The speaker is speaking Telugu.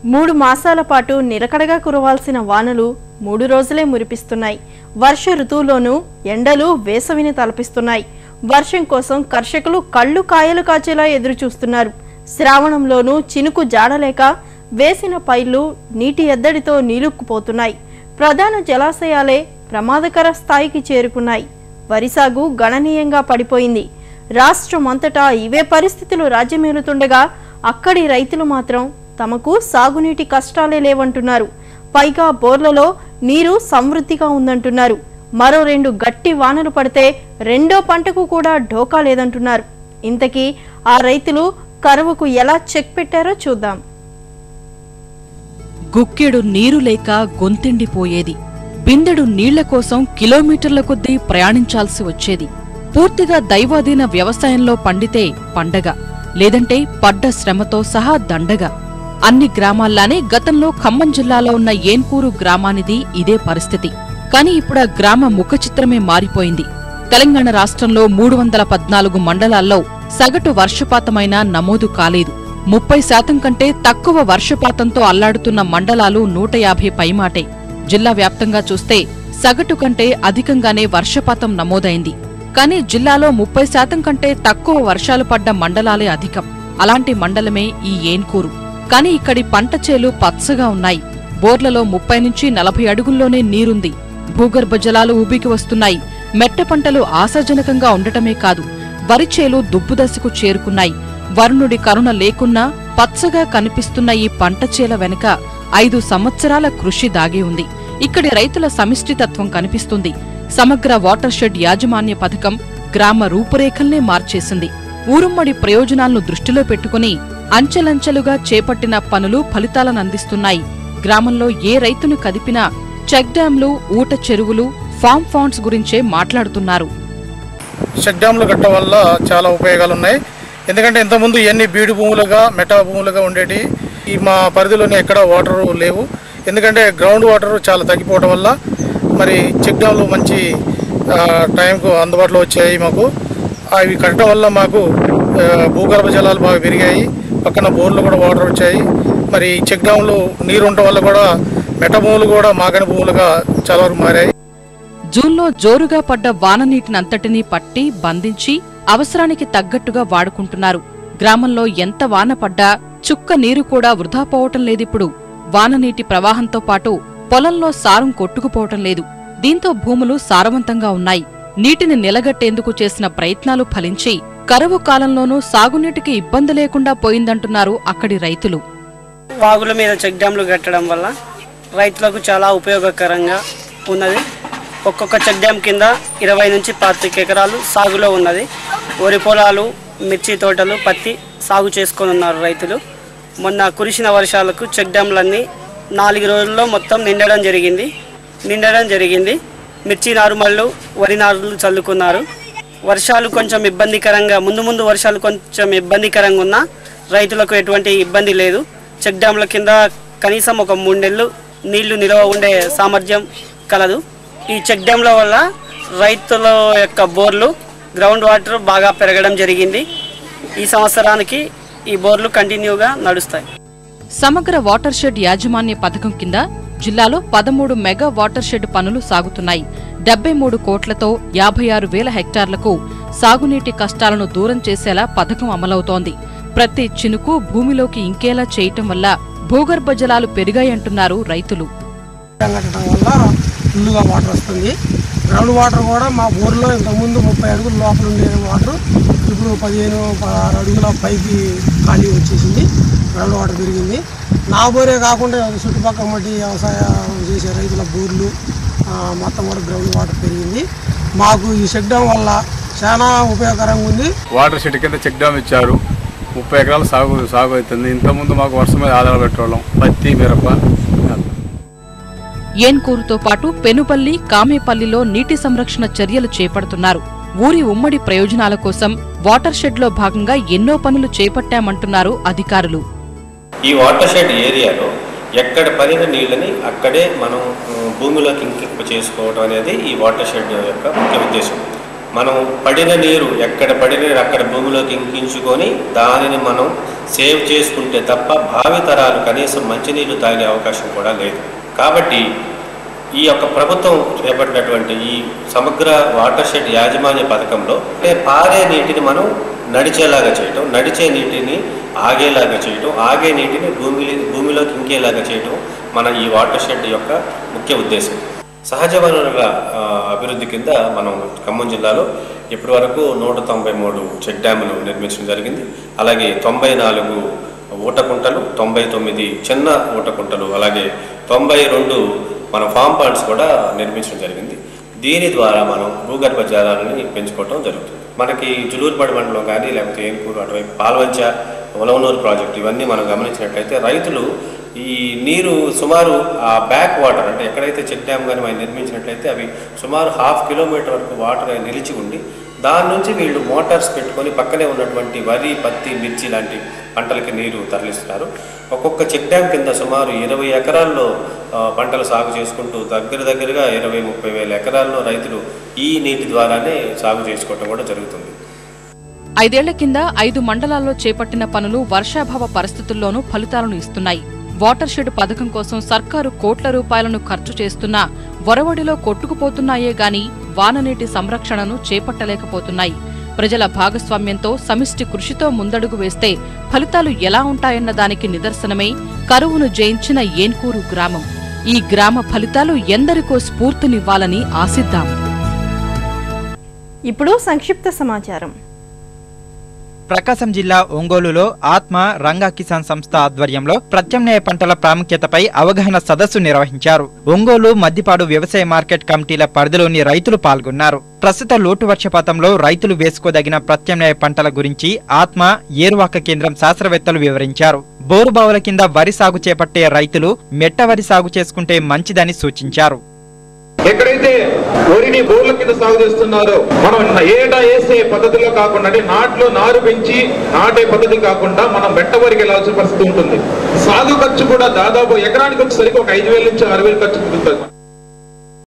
మూడు మాసాల పాటు నిలకడగా కురవాల్సిన వానలు మూడు రోజులే మురిపిస్తున్నాయి వర్ష ఋతువులోనూ ఎండలు వేసవిని తలపిస్తున్నాయి వర్షం కోసం కర్షకులు కళ్ళు కాయలు కాచేలా ఎదురు చూస్తున్నారు శ్రావణంలోనూ చినుకు జాడలేక వేసిన పైర్లు నీటి ఎద్దడితో నీలుక్కుపోతున్నాయి ప్రధాన జలాశయాలే ప్రమాదకర స్థాయికి చేరుకున్నాయి వరి సాగు గణనీయంగా పడిపోయింది రాష్ట్రమంతటా ఇవే పరిస్థితులు రాజ్యమేలుతుండగా అక్కడి రైతులు మాత్రం తమకు సాగునీటి కష్టాలే లేవంటున్నారు పైగా బోర్లలో నీరు సమృద్ధిగా ఉందంటున్నారు మరో రెండు గట్టి వానలు పడితే రెండో పంటకు కూడా ఢోకా లేదంటున్నారు ఇంతకీ ఆ రైతులు కరువుకు ఎలా చెక్ పెట్టారో చూద్దాం గుక్కెడు నీరు లేక గొంతెండిపోయేది బిందెడు నీళ్ల కోసం కిలోమీటర్ల కొద్దీ ప్రయాణించాల్సి వచ్చేది పూర్తిగా దైవాధీన వ్యవసాయంలో పండితే పండగ లేదంటే పడ్డ శ్రమతో సహా దండగ అన్ని గ్రామాల్లానే గతంలో ఖమ్మం జిల్లాలో ఉన్న ఏన్కూరు గ్రామానిది ఇదే పరిస్థితి కాని ఇప్పుడా గ్రామ ముఖచిత్రమే మారిపోయింది తెలంగాణ రాష్ట్రంలో మూడు వందల పద్నాలుగు మండలాల్లో సగటు వర్షపాతమైనా నమోదు కాలేదు ముప్పై శాతం కంటే తక్కువ వర్షపాతంతో అల్లాడుతున్న మండలాలు నూట యాభై పైమాటే జిల్లా వ్యాప్తంగా చూస్తే సగటు కంటే అధికంగానే వర్షపాతం నమోదైంది కానీ జిల్లాలో ముప్పై శాతం కంటే తక్కువ వర్షాలు పడ్డ మండలాలే అధికం అలాంటి మండలమే ఈ ఏన్కూరు కాని ఇక్కడి పంట చేలు పచ్చగా ఉన్నాయి బోర్లలో ముప్పై నుంచి నలభై అడుగుల్లోనే నీరుంది భూగర్భ జలాలు ఊబికి వస్తున్నాయి మెట్ట పంటలు ఆశాజనకంగా ఉండటమే కాదు వరి చేలు దుబ్బుదశకు చేరుకున్నాయి వరుణుడి కరుణ లేకున్నా పచ్చగా కనిపిస్తున్న ఈ పంట చేల వెనుక ఐదు సంవత్సరాల కృషి దాగి ఉంది ఇక్కడి రైతుల సమిష్టితత్వం కనిపిస్తుంది సమగ్ర వాటర్ షెడ్ యాజమాన్య పథకం గ్రామ రూపురేఖల్నే మార్చేసింది ఊరుమ్మడి ప్రయోజనాలను దృష్టిలో పెట్టుకుని అంచెలంచెలుగా చేపట్టిన పనులు ఫలితాలను అందిస్తున్నాయి గ్రామంలో ఏ రైతును కదిపినా చెక్ డ్యాంలు ఊట చెరువులు ఫామ్ ఫాండ్స్ గురించే మాట్లాడుతున్నారు చెక్ డ్యామ్లు కట్టడం వల్ల చాలా ఉపయోగాలు ఉన్నాయి ఎందుకంటే ఇంతకుముందు ఇవన్నీ బీడు భూములుగా మెటా భూములుగా ఉండేటి ఈ మా పరిధిలోనే ఎక్కడ వాటర్ లేవు ఎందుకంటే గ్రౌండ్ వాటర్ చాలా తగ్గిపోవడం వల్ల మరి చెక్ డ్యామ్లు మంచి ఆ, టైంకు అందుబాటులో వచ్చాయి మాకు అవి కట్టడం వల్ల మాకు ఆ, భూగర్భ జలాలు బాగా పెరిగాయి పక్కన బోర్లు కూడా వాటర్ వచ్చాయి మరి చెక్ డ్యామ్లు నీరు ఉండటం వల్ల కూడా మెట భూములు కూడా మాగని భూములుగా చాలా వరకు మారాయి జూన్లో జోరుగా పడ్డ వాననీటినంతటినీ పట్టి బంధించి అవసరానికి తగ్గట్టుగా వాడుకుంటున్నారు గ్రామంలో ఎంత వాన పడ్డా చుక్క నీరు కూడా వృధా పోవటం లేదిప్పుడు వాననీటి ప్రవాహంతో పాటు పొలంలో సారం కొట్టుకుపోవటం లేదు దీంతో భూములు సారవంతంగా ఉన్నాయి నీటిని నిలగట్టేందుకు చేసిన ప్రయత్నాలు ఫలించి కరువు కాలంలోనూ సాగునీటికి ఇబ్బంది లేకుండా పోయిందంటున్నారు అక్కడి రైతులు వాగుల మీద చెక్ డ్యామ్లు కట్టడం వల్ల రైతులకు చాలా ఉపయోగకరంగా ఉన్నది ఒక్కొక్క చెక్ డ్యామ్ కింద ఇరవై నుంచి పాతిక ఎకరాలు సాగులో ఉన్నది వరి పొలాలు మిర్చి తోటలు పత్తి సాగు చేసుకొని ఉన్నారు రైతులు మొన్న కురిసిన వర్షాలకు చెక్ డ్యామ్లన్నీ నాలుగు రోజుల్లో మొత్తం నిండడం జరిగింది నిండడం జరిగింది మిర్చి నారుమళ్ళు వరి నారులు చల్లుకున్నారు వర్షాలు కొంచెం ఇబ్బందికరంగా ముందు ముందు వర్షాలు కొంచెం ఇబ్బందికరంగా ఉన్నా రైతులకు ఎటువంటి ఇబ్బంది లేదు చెక్ డ్యామ్ల కింద కనీసం ఒక మూడు నెలలు నీళ్లు నిల్వ ఉండే సామర్థ్యం కలదు ఈ చెక్ డ్యామ్ల వల్ల రైతుల యొక్క బోర్లు గ్రౌండ్ వాటర్ బాగా పెరగడం జరిగింది ఈ సంవత్సరానికి ఈ బోర్లు కంటిన్యూగా నడుస్తాయి సమగ్ర వాటర్ షెడ్ యాజమాన్య పథకం కింద జిల్లాలో పదమూడు మెగా వాటర్ షెడ్ పనులు సాగుతున్నాయి డెబ్బై మూడు కోట్లతో యాభై ఆరు వేల హెక్టార్లకు సాగునీటి కష్టాలను దూరం చేసేలా పథకం అమలవుతోంది ప్రతి చినుకు భూమిలోకి ఇంకేలా చేయటం వల్ల భూగర్భ జలాలు పెరిగాయంటున్నారు రైతులు డ్యామ్ కట్టడం వల్ల ఫుల్గా వాటర్ వస్తుంది గ్రౌండ్ వాటర్ కూడా మా బోర్లో ఇంతకుముందు ముప్పై అడుగుల లోపల ఉండే వాటర్ ఇప్పుడు పదిహేను పదహారు అడుగుల పైకి ఖాళీ వచ్చేసింది గ్రౌండ్ వాటర్ పెరిగింది నా బోరే కాకుండా చుట్టుపక్కల మట్టి వ్యవసాయం చేసే రైతుల బోర్లు ఆ, మొత్తం కూడా గ్రౌండ్ వాటర్ పెరిగింది మాకు ఈ చెక్ డ్యామ్ వల్ల చాలా ఉపయోగకరంగా ఉంది వాటర్ షెడ్ కింద చెక్ డ్యామ్ ఇచ్చారు ముప్పై ఎకరాలు సాగు సాగు అవుతుంది ఇంతకుముందు మాకు వర్షం మీద ఆధార పెట్టేవాళ్ళం పత్తి మిరప ఏన్కూరుతో పాటు పెనుపల్లి కామేపల్లిలో నీటి సంరక్షణ చర్యలు చేపడుతున్నారు ఊరి ఉమ్మడి ప్రయోజనాల కోసం వాటర్ షెడ్లో భాగంగా ఎన్నో పనులు చేపట్టామంటున్నారు అధికారులు ఈ వాటర్ షెడ్ ఏరియాలో ఎక్కడ పడిన నీళ్ళని అక్కడే మనం ఉమ్, భూమిలోకి ఇంకింపు చేసుకోవడం అనేది ఈ వాటర్ షెడ్ యొక్క ముఖ్య ఉద్దేశం మనం పడిన నీరు ఎక్కడ పడిన నీరు అక్కడ భూమిలోకి ఇంకించుకొని దానిని మనం సేవ్ చేసుకుంటే తప్ప భావి తరాలు కనీసం మంచినీరు తాగే అవకాశం కూడా లేదు కాబట్టి ఈ యొక్క ప్రభుత్వం చేపట్టినటువంటి ఈ సమగ్ర వాటర్ షెడ్ యాజమాన్య పథకంలో అంటే పారే నీటిని మనం నడిచేలాగా చేయటం నడిచే నీటిని ఆగేలాగా చేయటం ఆగే నీటిని భూమి భూమిలోకి ఇంకేలాగా చేయటం మన ఈ వాటర్ షెడ్ యొక్క ముఖ్య ఉద్దేశం సహజ వనరుల ఆ, అభివృద్ధి కింద మనం ఖమ్మం జిల్లాలో ఇప్పటి వరకు నూట తొంభై మూడు చెక్ డ్యాములు నిర్మించడం జరిగింది అలాగే తొంభై నాలుగు ఊటకుంటలు తొంభై తొమ్మిది చిన్న ఊటకుంటలు అలాగే తొంభై రెండు మన ఫామ్ పాండ్స్ కూడా నిర్మించడం జరిగింది దీని ద్వారా మనం భూగర్భ జలాలని పెంచుకోవటం జరుగుతుంది మనకి జులూరుపడి మండలం కానీ లేకపోతే ఏనుకూరు అటువైపు పాల్వంచ ఉలవనూరు ప్రాజెక్టు ఇవన్నీ మనం గమనించినట్లయితే రైతులు ఈ నీరు సుమారు ఆ బ్యాక్ వాటర్ అంటే ఎక్కడైతే చెక్ డ్యామ్ కానీ మనం నిర్మించినట్లయితే అవి సుమారు హాఫ్ కిలోమీటర్ వరకు వాటర్ నిలిచి ఉండి దాని నుంచి వీళ్ళు మోటార్స్ పెట్టుకొని పక్కనే ఉన్నటువంటి వరి పత్తి మిర్చి లాంటి పంటలకి నీరు తరలిస్తున్నారు ఒక్కొక్క చెక్ డ్యామ్ కింద సుమారు ఇరవై ఎకరాల్లో ఆ, పంటలు సాగు చేసుకుంటూ దగ్గర దగ్గరగా ఇరవై ముప్పై వేల ఎకరాల్లో రైతులు ఈ నీటి ద్వారానే సాగు చేసుకోవటం కూడా జరుగుతుంది ఐదేళ్ల కింద ఐదు మండలాల్లో చేపట్టిన పనులు వర్షాభావ పరిస్థితుల్లోనూ ఫలితాలను ఇస్తున్నాయి వాటర్ షెడ్ పథకం కోసం సర్కారు కోట్ల రూపాయలను ఖర్చు చేస్తున్నా వరవడిలో కొట్టుకుపోతున్నాయే గాని వాననీటి సంరక్షణను చేపట్టలేకపోతున్నాయి ప్రజల భాగస్వామ్యంతో సమిష్టి కృషితో ముందడుగు వేస్తే ఫలితాలు ఎలా ఉంటాయన్న దానికి నిదర్శనమే కరువును జయించిన ఏన్కూరు గ్రామం ఈ గ్రామ ఫలితాలు ఎందరికో స్ఫూర్తినివ్వాలని ఆశిద్దాం ఇప్పుడు సంక్షిప్త సమాచారం ప్రకాశం జిల్లా ఒంగోలులో ఆత్మ రంగా కిసాన్ సంస్థ ఆధ్వర్యంలో ప్రత్యామ్నాయ పంటల ప్రాముఖ్యతపై అవగాహన సదస్సు నిర్వహించారు ఒంగోలు మద్దిపాడు వ్యవసాయ మార్కెట్ కమిటీల పరిధిలోని రైతులు పాల్గొన్నారు ప్రస్తుత లోటు వర్షపాతంలో రైతులు వేసుకోదగిన ప్రత్యామ్నాయ పంటల గురించి ఆత్మ ఏరువాక కేంద్రం శాస్త్రవేత్తలు వివరించారు బోరుబావుల కింద వరి సాగు చేపట్టే రైతులు మెట్ట వరి సాగు చేసుకుంటే మంచిదని సూచించారు ఎక్కడైతే వరిని బోర్ల కింద సాగు చేస్తున్నారో మనం ఏటా వేసే పద్ధతిలో కాకుండా అంటే నాట్లో నారు పెంచి నాటే పద్ధతి కాకుండా మనం మెట్ట వరికి వెళ్ళాల్సిన పరిస్థితి ఉంటుంది సాగు ఖర్చు కూడా దాదాపు ఎకరానికి వచ్చేసరికి ఒక ఐదు వేల నుంచి ఆరు వేలు ఖర్చు ఉంటుంది